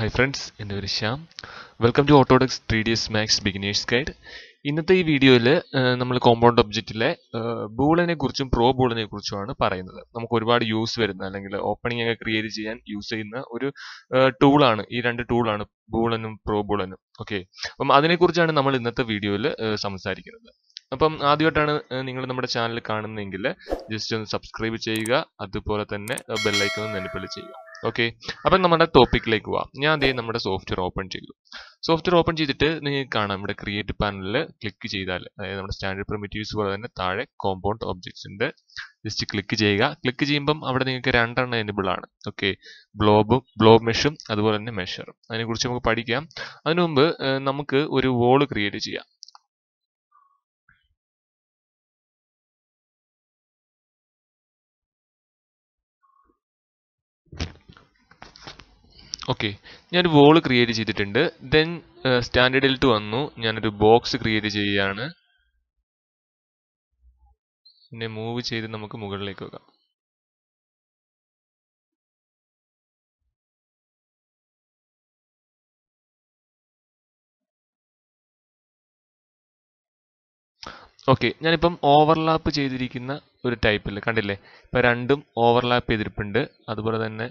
hi friends എൻ്റെ പേര് Shyam welcome to ഓട്ടോഡെക്സ് three D S Max beginners guide ഇന്നത്തെ ഈ വീഡിയോയിൽ നമ്മൾ കോമ്പൗണ്ട് ഒബ്ജക്റ്റിലെ ബൂളിനെ കുറിച്ചും പ്രോ ബൂളിനെ കുറിച്ചുമാണ് പറയുന്നത് നമുക്ക് ഒരുപാട് യൂസ് വരുന്ന അല്ലെങ്കിൽ ഓപ്പണിംഗ് ഒക്കെ ക്രിയേറ്റ് ചെയ്യാൻ യൂസ് ചെയ്യുന്ന ഒരു ടൂളാണ് ഈ രണ്ട് ടൂളാണ് ബൂളനും പ്രോ ബൂളനും ഓക്കെ അപ്പം അതിനെക്കുറിച്ചാണ് നമ്മൾ ഇന്നത്തെ വീഡിയോയിൽ സംസാരിക്കുന്നത് അപ്പം ആദ്യമായിട്ടാണ് നിങ്ങൾ നമ്മുടെ ചാനൽ കാണുന്നതെങ്കിൽ ജസ്റ്റ് ഒന്ന് സബ്സ്ക്രൈബ് ചെയ്യുക അതുപോലെ തന്നെ ബെല്ലൈക്കൺ ഒന്ന് എനബിൾ ചെയ്യുക ഓക്കെ അപ്പം നമ്മുടെ ടോപ്പിക്കിലേക്ക് പോവാം ഞാൻ അതേ നമ്മുടെ സോഫ്റ്റ്വെയർ ഓപ്പൺ ചെയ്തു സോഫ്റ്റ്വെയർ ഓപ്പൺ ചെയ്തിട്ട് നിങ്ങൾക്ക് കാണാം ഇവിടെ ക്രിയേറ്റ് പാനലിൽ ക്ലിക്ക് ചെയ്താൽ അതായത് നമ്മുടെ സ്റ്റാൻഡേർഡ് പ്രിമിറ്റീവ്സ് പോലെ തന്നെ താഴെ കോമ്പൗണ്ട് ഒബ്ജക്ട്സ് ഉണ്ട് ജസ്റ്റ് ക്ലിക്ക് ചെയ്യുക ക്ലിക്ക് ചെയ്യുമ്പം അവിടെ നിങ്ങൾക്ക് രണ്ടെണ്ണം എനബിൾ ആണ് ഓക്കെ ബ്ലോബും ബ്ലോബ് മെഷും അതുപോലെ തന്നെ മെഷറും അതിനെക്കുറിച്ച് നമുക്ക് പഠിക്കാം അതിനു മുമ്പ് നമുക്ക് ഒരു വോള് ക്രിയേറ്റ് ചെയ്യാം ഓക്കെ ഞാനൊരു വോൾ ക്രിയേറ്റ് ചെയ്തിട്ടുണ്ട് ദെൻ സ്റ്റാൻഡേർഡിൽ ടു വന്നു ഞാനൊരു ബോക്സ് ക്രിയേറ്റ് ചെയ്യുകയാണ് പിന്നെ മൂവ് ചെയ്ത് നമുക്ക് മുകളിലേക്ക് വെക്കാം ഓക്കെ ഞാനിപ്പം ഓവർലാപ്പ് ചെയ്തിരിക്കുന്ന ഒരു ടൈപ്പിൽ കണ്ടില്ലേ ഇപ്പം രണ്ടും ഓവർലാപ്പ് ചെയ്തിരിപ്പുണ്ട് അതുപോലെ തന്നെ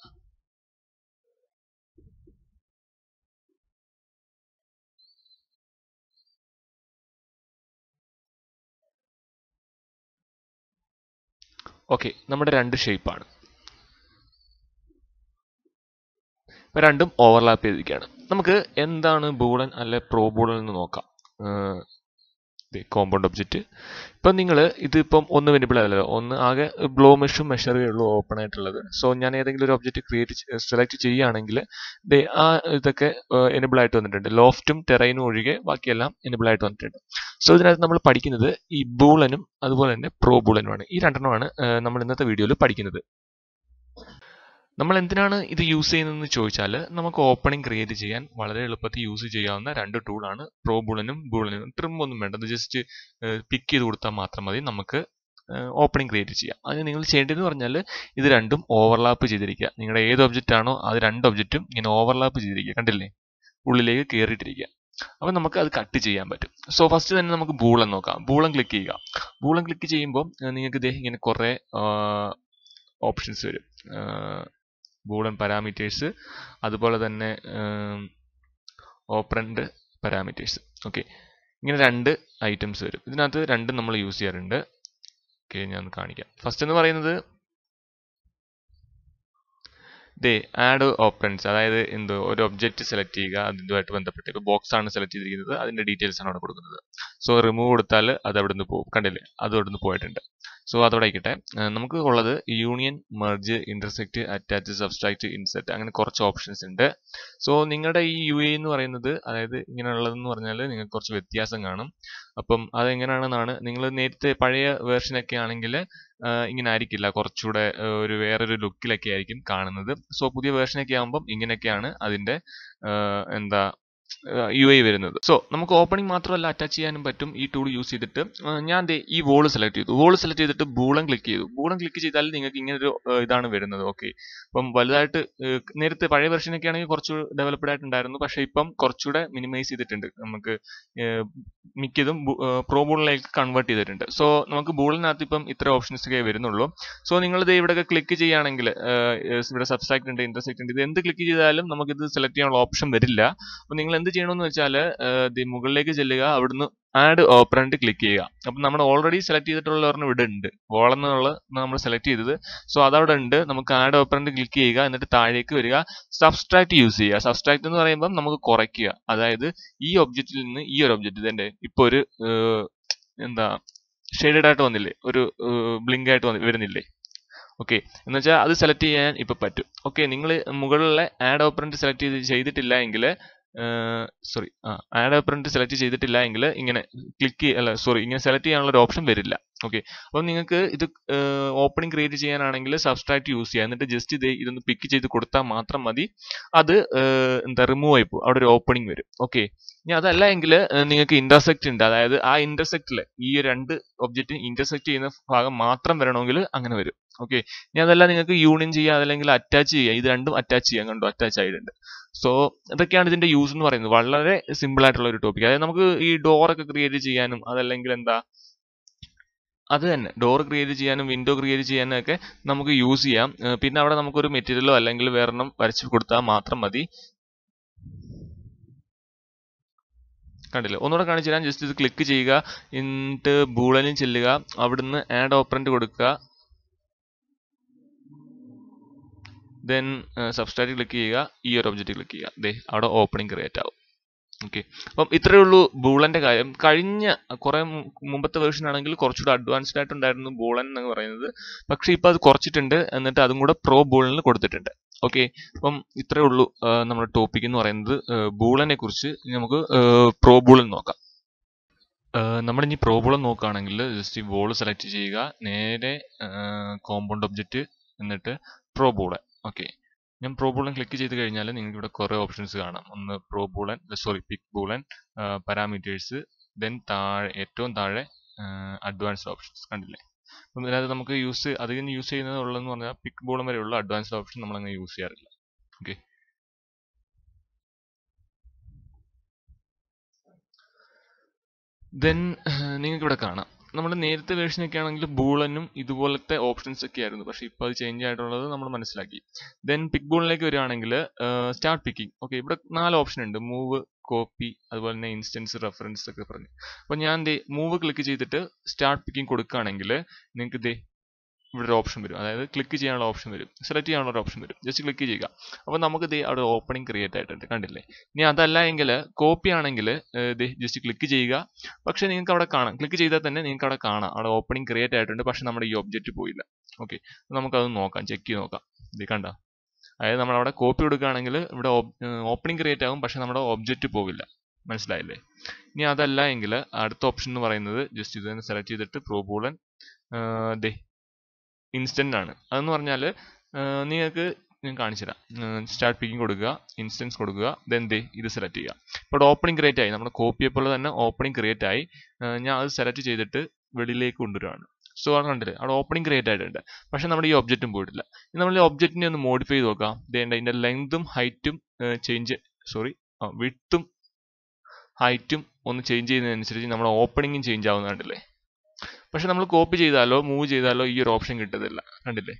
ഓക്കെ നമ്മുടെ രണ്ട് ഷേപ്പാണ് ഇപ്പം രണ്ടും ഓവർലാപ്പ് ചെയ്തിരിക്കുകയാണ് നമുക്ക് എന്താണ് ബൂളൻ അല്ലെ പ്രോ ബൂളൻ എന്ന് നോക്കാം കോമ്പൗണ്ട് ഒബ്ജക്റ്റ് ഇപ്പം നിങ്ങൾ ഇതിപ്പം ഒന്ന് വെനിബിൾ അല്ലല്ലോ ഒന്ന് ആകെ ബ്ലോ മെഷും മെഷറേ ഉള്ളൂ ഓപ്പൺ ആയിട്ടുള്ളത് സോ ഞാൻ ഏതെങ്കിലും ഒരു ഒബ്ജക്റ്റ് ക്രിയേറ്റ് സെലക്ട് ചെയ്യുകയാണെങ്കിൽ ആ ഇതൊക്കെ എനബിൾ ആയിട്ട് വന്നിട്ടുണ്ട് ലോഫ്റ്റും ടെറൈനും ഒഴികെ ബാക്കിയെല്ലാം എനബിൾ ആയിട്ട് വന്നിട്ടുണ്ട് സോ ഇതിനകത്ത് നമ്മൾ പഠിക്കുന്നത് ഈ ബൂളനും അതുപോലെ തന്നെ പ്രോ ബൂളനുമാണ് ഈ രണ്ടെണ്ണമാണ് നമ്മൾ ഇന്നത്തെ വീഡിയോയിൽ പഠിക്കുന്നത് നമ്മൾ എന്തിനാണ് ഇത് യൂസ് ചെയ്യുന്നതെന്ന് ചോദിച്ചാൽ നമുക്ക് ഓപ്പണിംഗ് ക്രിയേറ്റ് ചെയ്യാൻ വളരെ എളുപ്പത്തിൽ യൂസ് ചെയ്യാവുന്ന രണ്ട് ടൂളാണ് പ്രോ ബുളനും ബുളനും ട്രിം ഒന്നും വേണ്ട അത് ജസ്റ്റ് പിക്ക് ചെയ്ത് കൊടുത്താൽ മാത്രം മതി നമുക്ക് ഓപ്പണിംഗ് ക്രിയേറ്റ് ചെയ്യാം അതിന് നിങ്ങൾ ചെയ്യേണ്ടതെന്ന് പറഞ്ഞാൽ ഇത് രണ്ടും ഓവർലാപ്പ് ചെയ്തിരിക്കുക നിങ്ങളുടെ ഏത് ഒബ്ജക്റ്റ് ആണോ അത് രണ്ട് ഒബ്ജക്റ്റും ഇങ്ങനെ ഓവർലാപ്പ് ചെയ്തിരിക്കുക കണ്ടില്ലേ ഉള്ളിലേക്ക് കയറിയിട്ടിരിക്കുക അപ്പം നമുക്ക് അത് കട്ട് ചെയ്യാൻ പറ്റും സോ ഫസ്റ്റ് തന്നെ നമുക്ക് ബൂളൻ നോക്കാം ബൂളൻ ക്ലിക്ക് ചെയ്യുക ബൂളൻ ക്ലിക്ക് ചെയ്യുമ്പോൾ നിങ്ങൾക്ക് ഇതേ ഇങ്ങനെ കുറേ ഓപ്ഷൻസ് വരും ബൂളൻ പാരാമീറ്റേഴ്സ് അതുപോലെ തന്നെ ഓപ്പറൻഡ് പാരാമീറ്റേഴ്സ് ഓക്കെ ഇങ്ങനെ രണ്ട് ഐറ്റംസ് വരും ഇതിനകത്ത് രണ്ടും നമ്മൾ യൂസ് ചെയ്യാറുണ്ട് ഓക്കെ ഞാൻ കാണിക്കാം ഫസ്റ്റ് എന്ന് പറയുന്നത് ദേ ആഡ് ഓപ്പറൻസ് അതായത് എന്തോ ഒരു ഒബ്ജക്റ്റ് സെലക്ട് ചെയ്യുക അതിൻ്റെതായിട്ട് ബന്ധപ്പെട്ട് ഇപ്പോൾ ബോക്സ് ആണ് സെലക്ട് ചെയ്തിരിക്കുന്നത് അതിൻ്റെ ഡീറ്റെയിൽസ് ആണ് അവിടെ കൊടുക്കുന്നത് സോ റിമൂവ് കൊടുത്താൽ അത് അവിടെ നിന്ന് പോകും കണ്ടില്ലേ അത് അവിടെ നിന്ന് പോയിട്ടുണ്ട് സോ അതോടെ ആയിക്കട്ടെ നമുക്ക് ഉള്ളത് union merge intersect attach subtract inset അങ്ങനെ കുറച്ച് ഓപ്ഷൻസ് ഉണ്ട് സോ നിങ്ങളുടെ ഈ യു എ എന്ന് പറയുന്നത് അതായത് ഇങ്ങനെയുള്ളതെന്ന് പറഞ്ഞാൽ നിങ്ങൾക്ക് കുറച്ച് വ്യത്യാസം കാണും അപ്പം അതെങ്ങനെയാണെന്നാണ് നിങ്ങൾ നേരത്തെ പഴയ വേർഷനൊക്കെ ആണെങ്കിൽ ഇങ്ങനെ ആയിരിക്കില്ല കുറച്ചുകൂടെ ഒരു വേറൊരു ലുക്കിലൊക്കെ ആയിരിക്കും കാണുന്നത് സോ പുതിയ വേർഷനൊക്കെ ആകുമ്പം ഇങ്ങനെയൊക്കെയാണ് അതിൻ്റെ എന്താ യു ഐ വരുന്നത് സോ നമുക്ക് ഓപ്പണിംഗ് മാത്രമല്ല അറ്റാച്ച് ചെയ്യാനും പറ്റും ഈ ടൂൾ യൂസ് ചെയ്തിട്ട് ഞാൻ ദേ ഈ വോൾ സെലക്ട് ചെയ്തു വോൾ സെലക്ട് ചെയ്തിട്ട് ബൂളം ക്ലിക്ക് ചെയ്തു ബൂളം ക്ലിക്ക് ചെയ്താൽ നിങ്ങൾക്ക് ഇങ്ങനെ ഒരു ഇതാണ് വരുന്നത് ഓക്കെ അപ്പം വലുതായിട്ട് നേരത്തെ പഴയ വെർഷനൊക്കെ ആണെങ്കിൽ കുറച്ച് ഡെവലപ്ഡ് ആയിട്ടുണ്ടായിരുന്നു പക്ഷേ ഇപ്പം കുറച്ചുകൂടെ മിനിമൈസ് ചെയ്തിട്ടുണ്ട് നമുക്ക് മിക്കതും പ്രോ ബൂളിലേക്ക് കൺവേർട്ട് ചെയ്തിട്ടുണ്ട് സോ നമുക്ക് ബൂളിനകത്ത് ഇപ്പം ഇത്ര ഓപ്ഷൻസ് ഒക്കെ വരുന്നുള്ളൂ സോ നിങ്ങൾ ഇത് ഇവിടെ ക്ലിക്ക് ചെയ്യുകയാണെങ്കിൽ ഇവിടെ സബ്സ്ട്രാക്ട് ഉണ്ട് ഇന്റർസെക്ട് ഉണ്ട് ഇത് എന്ത് ക്ലിക്ക് ചെയ്താലും നമുക്ക് ഇത് സെലക്ട് ചെയ്യാനുള്ള ഓപ്ഷൻ വരില്ല അപ്പോൾ നിങ്ങൾ എന്ത് ചെയ്യണമെന്ന് വെച്ചാൽ മുകളിലേക്ക് ചെല്ലുക അവിടുന്ന് ആഡ് ഓപ്പറന്റ് ക്ലിക്ക് ചെയ്യുക അപ്പം നമ്മൾ ഓൾറെഡി സെലക്ട് ചെയ്തിട്ടുള്ള ഒരെണ്ണം ഇവിടെ ഉണ്ട് വോൾ എന്നുള്ള നമ്മൾ സെലക്ട് ചെയ്തത് സോ അതവിടെ ഉണ്ട് നമുക്ക് ആഡ് ഓപ്പറന്റ് ക്ലിക്ക് ചെയ്യുക എന്നിട്ട് താഴേക്ക് വരിക സബ്സ്ട്രാക്ട് യൂസ് ചെയ്യുക സബ്സ്ട്രാക്ട് എന്ന് പറയുമ്പോൾ നമുക്ക് കുറയ്ക്കുക അതായത് ഈ ഒബ്ജക്റ്റിൽ നിന്ന് ഈ ഒരു ഒബ്ജക്റ്റ് ഇതിന്റെ ഇപ്പോൾ ഒരു എന്താ ഷെയ്ഡഡ് ആയിട്ട് വന്നില്ലേ ഒരു ബ്ലിങ്ക് ആയിട്ട് വരുന്നില്ലേ ഓക്കെ എന്ന് വെച്ചാൽ അത് സെലക്ട് ചെയ്യാൻ ഇപ്പൊ പറ്റും ഓക്കെ നിങ്ങൾ മുകളിലെ ആഡ് ഓപ്പറന്റ് സെലക്ട് ചെയ്ത് ചെയ്തിട്ടില്ല എങ്കിൽ സോറി ആഡ് ഓപ്പറന്റ് സെലക്ട് ചെയ്തിട്ടില്ല എങ്കിൽ ഇങ്ങനെ ക്ലിക്ക് അല്ല സോറി ഇങ്ങനെ സെലക്ട് ചെയ്യാനുള്ള ഒരു ഓപ്ഷൻ വരില്ല ഓക്കെ അപ്പം നിങ്ങൾക്ക് ഇത് ഓപ്പണിംഗ് ക്രിയേറ്റ് ചെയ്യാനാണെങ്കിൽ സബ്സ്ട്രാക്ട് യൂസ് ചെയ്യുക എന്നിട്ട് ജസ്റ്റ് ഇത് ഇതൊന്ന് പിക്ക് ചെയ്ത് കൊടുത്താൽ മാത്രം മതി അത് എന്താ റിമൂവ് ആയി പോകും അവിടെ ഒരു ഓപ്പണിംഗ് വരും ഓക്കെ ഇനി അതല്ല എങ്കിൽ നിങ്ങൾക്ക് ഇന്റർസെക്ട് ഉണ്ട് അതായത് ആ ഇന്റർസെക്റ്റിൽ ഈ രണ്ട് ഒബ്ജക്റ്റ് ഇന്റർസെക്ട് ചെയ്യുന്ന ഭാഗം മാത്രം വരണമെങ്കിൽ അങ്ങനെ വരും ഓക്കെ ഇനി അതല്ല നിങ്ങൾക്ക് യൂണിയൻ ചെയ്യാം അതല്ലെങ്കിൽ അറ്റാച്ച് ചെയ്യാം ഇത് രണ്ടും അറ്റാച്ച് ചെയ്യാം കണ്ടോ അറ്റാച്ച് ആയിട്ടുണ്ട് സോ ഇതൊക്കെയാണ് ഇതിന്റെ യൂസ് എന്ന് പറയുന്നത് വളരെ സിമ്പിൾ ആയിട്ടുള്ള ഒരു ടോപ്പിക് അതായത് നമുക്ക് ഈ ഡോർ ഒക്കെ ക്രിയേറ്റ് ചെയ്യാനും അതല്ലെങ്കിൽ എന്താ അത് തന്നെ ഡോർ ക്രിയേറ്റ് ചെയ്യാനും വിൻഡോ ക്രിയേറ്റ് ചെയ്യാനും ഒക്കെ നമുക്ക് യൂസ് ചെയ്യാം ഏർ പിന്നെ അവിടെ നമുക്കൊരു മെറ്റീരിയലോ അല്ലെങ്കിൽ വേറെണ്ണം വരച്ചു കൊടുത്താൽ മാത്രം മതി കണ്ടില്ലേ ഒന്നുകൂടെ കാണിച്ചു തരാം ജസ്റ്റ് ഇത് ക്ലിക്ക് ചെയ്യുക എന്നിട്ട് ബൂളനിൽ ചെല്ലുക അവിടുന്ന് ആഡ് ഓപ്പറന്റ് കൊടുക്കുക ദെൻ സബ്സ്ട്രാക്ട് ക്ലിക്ക് ചെയ്യുക ഈ ഒരു ഒബ്ജക്റ്റ് ക്ലിക്ക് ചെയ്യുക ദേ അവിടെ ഓപ്പണിംഗ് ക്രിയേറ്റ് ആവും ഓക്കെ അപ്പം ഇത്രയേ ഉള്ളൂ ബൂളന്റെ കാര്യം കഴിഞ്ഞ കുറെ മുമ്പത്തെ വേർഷൻ ആണെങ്കിൽ കുറച്ചുകൂടെ അഡ്വാൻസ്ഡ് ആയിട്ടുണ്ടായിരുന്നു ബൂളൻ എന്ന് പറയുന്നത് പക്ഷെ ഇപ്പൊ അത് കുറച്ചിട്ടുണ്ട് എന്നിട്ട് അതും കൂടെ പ്രോ ബൂളനിൽ കൊടുത്തിട്ടുണ്ട് ഓക്കെ അപ്പം ഇത്രയേ ഉള്ളൂ ആ, നമ്മുടെ ടോപ്പിക് എന്ന് പറയുന്നത് ബൂളനെ കുറിച്ച് ഇനി നമുക്ക് പ്രോ ബൂളൻ നോക്കാം നമ്മൾ ഇനി പ്രോ ബൂളൻ നോക്കുകയാണെങ്കിൽ ജസ്റ്റ് ഈ ബോൾ സെലക്ട് ചെയ്യുക നേരെ കോമ്പൗണ്ട് ഒബ്ജക്റ്റ് എന്നിട്ട് പ്രോ ബൂളൻ ഓക്കെ ഞാൻ പ്രോ ബൂളൻ ക്ലിക്ക് ചെയ്ത് കഴിഞ്ഞാൽ നിങ്ങൾക്ക് ഇവിടെ കുറേ ഓപ്ഷൻസ് കാണാം ഒന്ന് pro Boolean sorry pick Boolean parameters then താഴെ ഏറ്റവും താഴെ അഡ്വാൻസ്ഡ് ഓപ്ഷൻസ് കണ്ടില്ലേ അപ്പം ഇതിനകത്ത് നമുക്ക് യൂസ് അധികം യൂസ് ചെയ്യുന്നത് ഉള്ളതെന്ന് പറഞ്ഞാൽ പിക് ബൂളൻ വരെയുള്ള അഡ്വാൻസ്ഡ് ഓപ്ഷൻ നമ്മൾ അങ്ങനെ യൂസ് ചെയ്യാറില്ല ഓക്കെ ദെൻ നിങ്ങൾക്ക് ഇവിടെ കാണാം നമ്മുടെ നേരത്തെ വേർഷനൊക്കെ ആണെങ്കിൽ ബൂളനും ഇതുപോലത്തെ ഓപ്ഷൻസ് ഒക്കെ ആയിരുന്നു പക്ഷെ ഇപ്പോൾ അത് ചേഞ്ച് ആയിട്ടുള്ളത് നമ്മൾ മനസ്സിലാക്കി ദെൻ പിക് ബൂളിലേക്ക് വരികയാണെങ്കിൽ സ്റ്റാർട്ട് പിക്കിംഗ് ഓക്കെ ഇവിടെ നാല് ഓപ്ഷൻ ഉണ്ട് മൂവ് കോപ്പി അതുപോലെ തന്നെ ഇൻസ്റ്റൻസ് റെഫറൻസ് ഒക്കെ പറഞ്ഞു അപ്പോൾ ഞാൻ ദേ മൂവ് ക്ലിക്ക് ചെയ്തിട്ട് സ്റ്റാർട്ട് പിക്കിംഗ് കൊടുക്കുകയാണെങ്കിൽ നിങ്ങൾക്ക് ദേ ഇവിടെ ഒരു ഓപ്ഷൻ വരും അതായത് ക്ലിക്ക് ചെയ്യാനുള്ള ഓപ്ഷൻ വരും സെലക്ട് ചെയ്യാനുള്ള ഒരു ഓപ്ഷൻ വരും ജസ്റ്റ് ക്ലിക്ക് ചെയ്യുക അപ്പോൾ നമുക്ക് ദേ അവിടെ ഓപ്പണിംഗ് ക്രിയേറ്റ് ആയിട്ടുണ്ട് കണ്ടില്ലേ ഇനി അതല്ല എങ്കിൽ കോപ്പി ആണെങ്കിൽ ദേ ജസ്റ്റ് ക്ലിക്ക് ചെയ്യുക പക്ഷെ നിങ്ങൾക്ക് അവിടെ കാണാം ക്ലിക്ക് ചെയ്താൽ തന്നെ നിങ്ങൾക്ക് അവിടെ കാണാം അവിടെ ഓപ്പണിംഗ് ക്രിയേറ്റ് ആയിട്ടുണ്ട് പക്ഷെ നമ്മുടെ ഈ ഒബ്ജക്റ്റ് പോയില്ല ഓക്കെ നമുക്കത് നോക്കാം ചെക്ക് ചെയ്ത് നോക്കാം ഇത് കണ്ട അതായത് നമ്മൾ അവിടെ കോപ്പി കൊടുക്കുകയാണെങ്കിൽ ഇവിടെ ഓപ്പണിംഗ് ക്രിയേറ്റ് ആകും പക്ഷെ നമ്മുടെ ഒബ്ജക്റ്റ് പോവില്ല മനസ്സിലായില്ലേ ഇനി അതല്ല എങ്കിൽ അടുത്ത ഓപ്ഷൻ എന്ന് പറയുന്നത് ജസ്റ്റ് ഇത് തന്നെ സെലക്ട് ചെയ്തിട്ട് പ്രോബൂളൻ ദേ ഇൻസ്റ്റന്റ് ആണ് അതെന്ന് പറഞ്ഞാൽ നിങ്ങൾക്ക് ഞാൻ കാണിച്ചു തരാം സ്റ്റാർട്ട് പിക്കിംഗ് കൊടുക്കുക ഇൻസ്റ്റൻസ് കൊടുക്കുക ദെൻ ദേ ഇത് സെലക്ട് ചെയ്യുക ഇപ്പോൾ ഓപ്പണിംഗ് ക്രിയേറ്റ് ആയി നമ്മുടെ കോപ്പിയെ പോലെ തന്നെ ഓപ്പണിംഗ് ക്രിയേറ്റ് ആയി ഏർ ഞാൻ അത് സെലക്ട് ചെയ്തിട്ട് വെളിയിലേക്ക് കൊണ്ടുവരികയാണ് സോ അത് കണ്ടില്ലേ അവിടെ ഓപ്പണിംഗ് ക്രിയേറ്റ് ആയിട്ടുണ്ട് പക്ഷെ നമ്മുടെ ഈ ഒബ്ജക്റ്റും പോയിട്ടില്ല ഇനി നമ്മൾ ഈ ഒബ്ജക്റ്റിനെ ഒന്ന് മോഡിഫൈ ചെയ്ത് നോക്കാം ദേണ്ട ഇതിന്റെ ലെങ്തും ഹൈറ്റും ചേഞ്ച് സോറി വിട്ടും ഹൈറ്റും ഒന്ന് ചേഞ്ച് ചെയ്യുന്നതനുസരിച്ച് നമ്മുടെ ഓപ്പണിംഗും ചേഞ്ച് ആവുന്ന കണ്ടില്ലേ പക്ഷെ നമ്മൾ കോപ്പി ചെയ്താലോ മൂവ് ചെയ്താലോ ഈ ഒരു ഓപ്ഷൻ കിട്ടത്തില്ല കണ്ടില്ലേ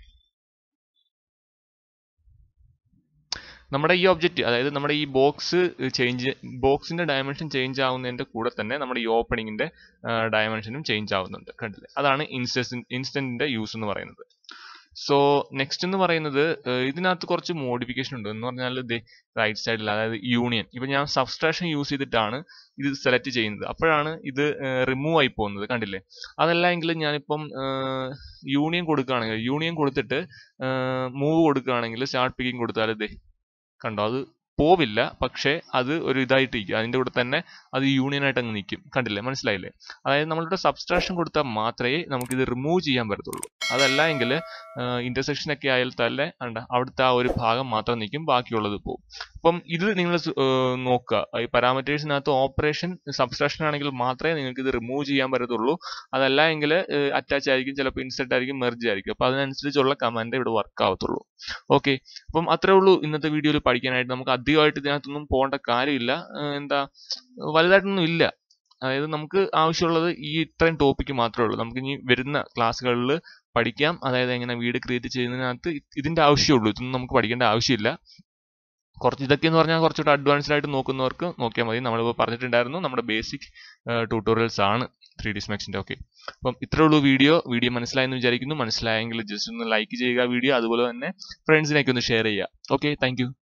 നമ്മുടെ ഈ ഒബ്ജക്റ്റ് അതായത് നമ്മുടെ ഈ ബോക്സ് ചേഞ്ച് ബോക്സിന്റെ ഡയമെൻഷൻ ചേഞ്ച് ആവുന്നതിന്റെ കൂടെ തന്നെ നമ്മുടെ ഈ ഓപ്പണിങ്ങിന്റെ ഡയമെൻഷനും ചേഞ്ച് ആവുന്നുണ്ട് കണ്ടില്ലേ അതാണ് ഇൻസ്റ്റൻ ഇൻസ്റ്റന്റിന്റെ യൂസ് എന്ന് പറയുന്നത് സോ നെക്സ്റ്റ് എന്ന് പറയുന്നത് ഏർ ഇതിനകത്ത് കുറച്ച് മോഡിഫിക്കേഷൻ ഉണ്ട് എന്ന് പറഞ്ഞാൽ ഇത് റൈറ്റ് സൈഡിൽ അതായത് യൂണിയൻ ഇപ്പൊ ഞാൻ സബ്സ്ട്രാക്ഷൻ യൂസ് ചെയ്തിട്ടാണ് ഇത് സെലക്ട് ചെയ്യുന്നത് അപ്പോഴാണ് ഇത് റിമൂവ് ആയി പോകുന്നത് കണ്ടില്ലേ അതല്ല എങ്കിൽ ഞാനിപ്പം യൂണിയൻ കൊടുക്കുകയാണെങ്കിൽ യൂണിയൻ കൊടുത്തിട്ട് മൂവ് കൊടുക്കുകയാണെങ്കിൽ സ്റ്റാർട്ട് പിക്കിംഗ് കൊടുത്താൽ ഇതേ കണ്ടോ അത് പോവില്ല പക്ഷേ അത് ഒരു ഇതായിട്ട് ഇരിക്കും അതിന്റെ കൂടെ തന്നെ അത് യൂണിയൻ ആയിട്ട് അങ്ങ് നിൽക്കും കണ്ടില്ലേ മനസ്സിലായില്ലേ അതായത് നമ്മളിവിടെ സബ്സ്ട്രാക്ഷൻ കൊടുത്താൽ മാത്രമേ നമുക്ക് ഇത് റിമൂവ് ചെയ്യാൻ പറ്റത്തുള്ളൂ അതല്ല എങ്കിൽ ഇന്റർസെക്ഷൻ ഒക്കെ ആയാൽ തന്നെ കണ്ട അവിടുത്തെ ആ ഒരു ഭാഗം മാത്രം നിൽക്കും ബാക്കിയുള്ളത് പോകും അപ്പം ഇത് നിങ്ങൾ നോക്കുക ഈ പാരാമീറ്റേഴ്സിനകത്ത് ഓപ്പറേഷൻ സബ്സ്ട്രാക്ഷൻ ആണെങ്കിൽ മാത്രമേ നിങ്ങൾക്ക് ഇത് റിമൂവ് ചെയ്യാൻ പറ്റത്തുള്ളൂ അതല്ല എങ്കിൽ അറ്റാച്ച് ആയിരിക്കും ചിലപ്പോൾ ഇൻസെർട്ട് ആയിരിക്കും മെർജ് ആയിരിക്കും അപ്പോൾ അതിനനുസരിച്ചുള്ള കമാൻഡ് ഇവിടെ വർക്ക് ആവത്തുള്ളൂ ഓക്കെ അപ്പം അത്രേ ഉള്ളൂ ഇന്നത്തെ വീഡിയോയിൽ പഠിക്കാനായിട്ട് നമുക്ക് അധികമായിട്ട് ഇതിനകത്തൊന്നും പോകേണ്ട കാര്യമില്ല ഏർ എന്താ വലുതായിട്ടൊന്നും ഇല്ല അതായത് നമുക്ക് ആവശ്യമുള്ളത് ഈ ഇത്രയും ടോപ്പിക്ക് മാത്രമേ ഉള്ളൂ നമുക്ക് ഇനി വരുന്ന ക്ലാസ്സുകളിൽ പഠിക്കാം അതായത് എങ്ങനെ വീട് ക്രിയേറ്റ് ചെയ്യുന്നതിനകത്ത് ഇതിന്റെ ആവശ്യമുള്ളൂ ഇതൊന്നും നമുക്ക് പഠിക്കേണ്ട ആവശ്യമില്ല കുറച്ച് ഇതൊക്കെ എന്ന് പറഞ്ഞാൽ കുറച്ചുകൂടെ അഡ്വാൻസ്ഡ് ആയിട്ട് നോക്കുന്നവർക്ക് നോക്കിയാൽ മതി നമ്മളിപ്പോൾ പറഞ്ഞിട്ടുണ്ടായിരുന്നു നമ്മുടെ ബേസിക് ട്യൂട്ടോറിയൽസ് ആണ് ത്രീ ഡി സ്മാക്സിന്റെ ഓക്കെ അപ്പം ഇത്രേ ഉള്ളൂ വീഡിയോ വീഡിയോ മനസ്സിലായെന്ന് വിചാരിക്കുന്നു മനസ്സിലായെങ്കിൽ ജസ്റ്റ് ഒന്ന് ലൈക്ക് ചെയ്യുക വീഡിയോ അതുപോലെ തന്നെ ഫ്രണ്ട്സിനൊക്കെ ഒന്ന് ഷെയർ ചെയ്യുക ഓക്കെ താങ്ക്